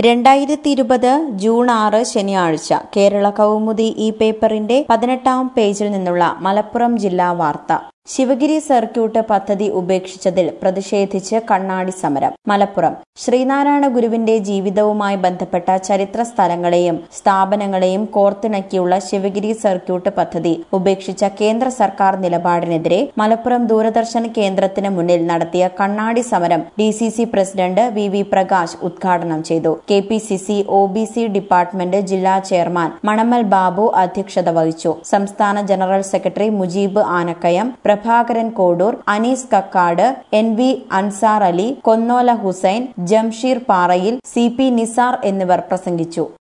രണ്ടായിരത്തി ഇരുപത് ജൂൺ ആറ് ശനിയാഴ്ച കേരള കൗമുദി ഈ പേപ്പറിന്റെ പതിനെട്ടാം പേജിൽ നിന്നുള്ള മലപ്പുറം ജില്ലാ വാർത്ത ശിവഗിരി സർക്യൂട്ട് പദ്ധതി ഉപേക്ഷിച്ചതിൽ പ്രതിഷേധിച്ച് കണ്ണാടി സമരം മലപ്പുറം ശ്രീനാരായണ ഗുരുവിന്റെ ജീവിതവുമായി ബന്ധപ്പെട്ട ചരിത്ര സ്ഥലങ്ങളെയും സ്ഥാപനങ്ങളെയും കോർത്തിണക്കിയുള്ള ശിവഗിരി സർക്യൂട്ട് പദ്ധതി ഉപേക്ഷിച്ച കേന്ദ്ര സർക്കാർ നിലപാടിനെതിരെ മലപ്പുറം ദൂരദർശൻ കേന്ദ്രത്തിന് മുന്നിൽ നടത്തിയ കണ്ണാടി സമരം D C C president V V Prakash ഉദ്ഘാടനം ചെയ്തു K P C C O B C department ജില്ലാ ചെയർമാൻ മണമ്മൽ ബാബു അധ്യക്ഷത വഹിച്ചു സംസ്ഥാന general secretary Mujeeb Anakkayam Prabhakaran Kodur Anees Kakkad N V Ansar Ali Konnola Hussain Jamsheer Parayil C P Nisar എന്നിവർ പ്രസംഗിച്ചു